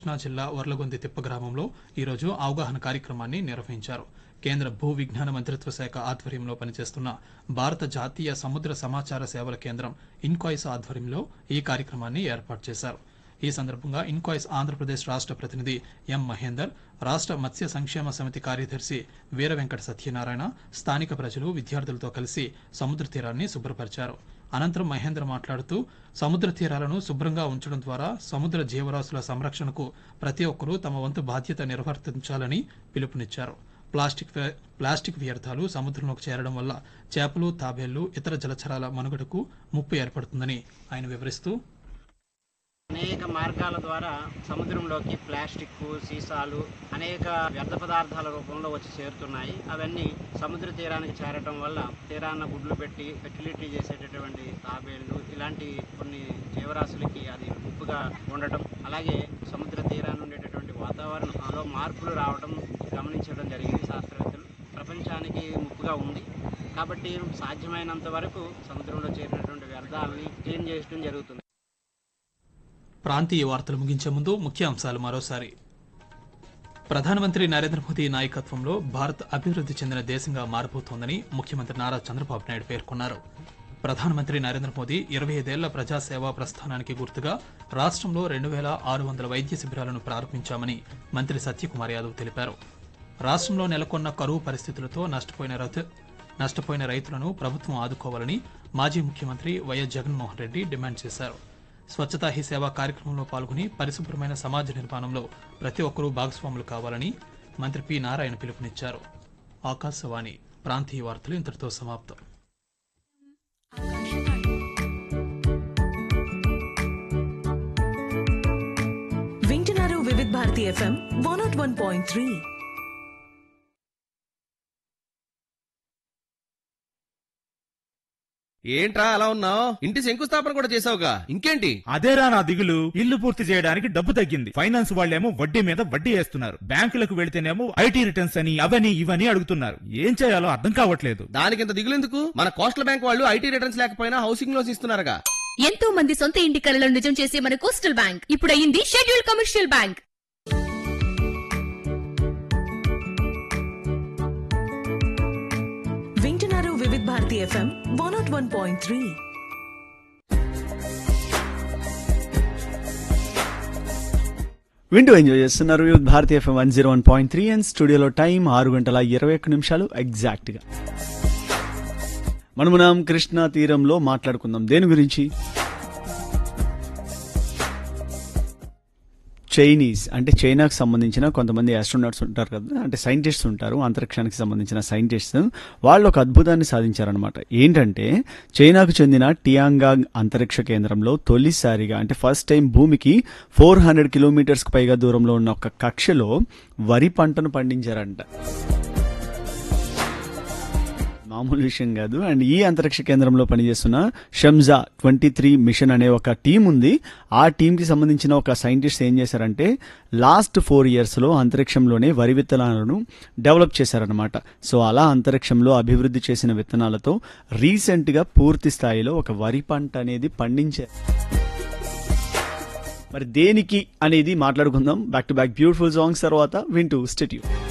కృష్ణా జిల్లా వర్లగొంది తిప్ప గ్రామంలో ఈరోజు అవగాహన కార్యక్రమాన్ని నిర్వహించారు కేంద్ర భూ విజ్ఞాన మంత్రిత్వ శాఖ ఆధ్వర్యంలో పనిచేస్తున్న భారత జాతీయ సముద్ర సమాచార సేవల కేంద్రం ఇన్కాయిస్ ఆధ్వర్యంలో ఈ కార్యక్రమాన్ని ఏర్పాటు చేశారు ఈ సందర్భంగా ఇన్కాయిస్ ఆంధ్రప్రదేశ్ రాష్ట్ర ప్రతినిధి ఎం మహేందర్ రాష్ట్ర మత్స్య సంక్షేమ సమితి కార్యదర్శి వీర వెంకట సత్యనారాయణ స్థానిక ప్రజలు విద్యార్థులతో కలిసి సముద్ర తీరాన్ని శుభ్రపరిచారు అనంతరం మహేంద్ర మాట్లాడుతూ సముద్ర తీరాలను శుభ్రంగా ఉంచడం ద్వారా సముద్ర జీవరాశుల సంరక్షణకు ప్రతి ఒక్కరూ తమ వంతు బాధ్యత నిర్వర్తించాలని పిలుపునిచ్చారు ప్లాస్టిక్ వ్య- ప్లాస్టిక్ వ్యర్థాలు సముద్రంలోకి చేరడం వల్ల చేపలు తాబేళ్లు ఇతర జలచరాల మనుగడకు ముప్పు ఏర్పడుతుందని ఆయన వివరిస్తూ అనేక మార్గాల ద్వారా సముద్రంలోకి ప్లాస్టిక్ సీసాలు అనేక వ్యర్థ పదార్థాల రూపంలో వచ్చి చేరుతున్నాయి అవన్నీ సముద్ర తీరానికి చేరటం వల్ల తీరాన్న గుడ్లు పెట్టి ఫెర్టిలిటీ చేసేటటువంటి తాబేళ్లు ఇలాంటి కొన్ని జీవరాశులకి అది ముప్పుగా ఉండటం అలాగే సముద్ర తీరాన్ని ఉండేటటువంటి వాతావరణంలో మార్పులు రావడం గమనించడం జరిగింది శాస్త్రవేత్తలు ప్రపంచానికి ముప్పుగా ఉంది కాబట్టి సాధ్యమైనంత వరకు సముద్రంలో చేరినటువంటి వ్యర్థాలని క్లీన్ చేయడం జరుగుతుంది ప్రాంతీయ వార్తలు ముగించే ముందు ముఖ్య అంశాలు మరోసారి ప్రధానమంత్రి నరేంద్ర మోదీ నాయకత్వంలో భారత్ అభివృద్ధి చెందిన దేశంగా మారబోతోందని ముఖ్యమంత్రి నారా చంద్రబాబు నాయుడు పేర్కొన్నారు ప్రధానమంత్రి నరేంద్ర మోదీ ఇరవై ఐదేళ్ల ప్రజాసేవా ప్రస్థానానికి గుర్తుగా రాష్ట్రంలో రెండు వేల ఆరు వందల వైద్య శిబిరాలను ప్రారంభించామని మంత్రి సత్యకుమార్ యాదవ్ తెలిపారు రాష్ట్రంలో నెలకొన్న కరువు పరిస్థితులతో నష్టపోయిన రథ నష్టపోయిన రైతులను ప్రభుత్వం ఆదుకోవాలని మాజీ ముఖ్యమంత్రి వైఎస్ జగన్మోహన్ రెడ్డి డిమాండ్ చేశారు స్వచ్ఛతా హీ సేవా కార్యక్రమంలో పాల్గొని పరిశుభ్రమైన సమాజ నిర్మాణంలో ప్రతి ఒక్కరూ భాగస్వాములు కావాలని మంత్రి పి నారాయణ పిలుపునిచ్చారు ఆకాశవాణి ప్రాంతీయ వార్తలు ఇంతటితో సమాప్తం వింటున్నారు Vividh Bharati FM one naught one point three ఏంట్రా అలా ఉన్నావు ఇంటి శంకుస్థాపన కూడా చేసావుగా ఇంకేంటి అదేరా నా దిగులు ఇల్లు పూర్తి చేయడానికి డబ్బు తగ్గింది ఫైనాన్స్ వాళ్ళేమో వడ్డీ మీద వడ్డీ వేస్తున్నారు బ్యాంకులకు వెళితేనేమో ఐటీ రిటర్న్స్ అని అవని ఇవని అడుగుతున్నారు ఏం చేయాలో అర్థం కావట్లేదు దానికింత దిగులెందుకు మన కోస్టల్ బ్యాంక్ వాళ్ళు ఐటీ రిటర్న్స్ లేకపోయినా హౌసింగ్ లోన్స్ ఇస్తున్నారుగా ఎంతో మంది సొంత ఇంటి కలను నిజం చేసే మన కోస్టల్ బ్యాంక్ ఇప్పుడు అయింది షెడ్యూల్ కమర్షియల్ బ్యాంక్ వింటున్నారు Vividh Bharati FM one naught one point three వింటూ ఎంజాయ్ చేస్తున్నారు యూత్ భారతీయ FM one zero one point three and స్టూడియోలో టైం ఆరు గంటల ఇరవై ఒక్క నిమిషాలు ఎగ్జాక్ట్గా మనము మనం కృష్ణా తీరంలో మాట్లాడుకుందాం దేని గురించి చైనీస్ అంటే చైనాకు సంబంధించిన కొంతమంది ఆస్ట్రోనాట్స్ ఉంటారు కదా అంటే సైంటిస్ట్స్ ఉంటారు అంతరిక్షానికి సంబంధించిన సైంటిస్ట్స్ వాళ్ళు ఒక అద్భుతాన్ని సాధించారనమాట ఏంటంటే చైనాకు చెందిన టియాంగాంగ్ అంతరిక్ష కేంద్రంలో తొలిసారిగా అంటే ఫస్ట్ టైం భూమికి ఫోర్ హండ్రెడ్ కిలోమీటర్స్కి పైగా దూరంలో ఉన్న ఒక కక్షలో వరి పంటను పండించారంట మామూలు విషయం కాదు అండ్ ఈ అంతరిక్ష కేంద్రంలో పనిచేస్తున్న షంజా ట్వంటీ త్రీ మిషన్ అనే ఒక టీం ఉంది ఆ టీంకి సంబంధించిన ఒక సైంటిస్ట్ ఏం చేశారంటే లాస్ట్ ఫోర్ ఇయర్స్లో అంతరిక్షంలోనే వరి విత్తనాలను డెవలప్ చేశారనమాట సో అలా అంతరిక్షంలో అభివృద్ధి చేసిన విత్తనాలతో రీసెంట్గా పూర్తి స్థాయిలో ఒక వరి పంట అనేది పండించారు మరి దేనికి అనేది మాట్లాడుకుందాం back to back beautiful songs తర్వాత వింటూ స్టెట్యూ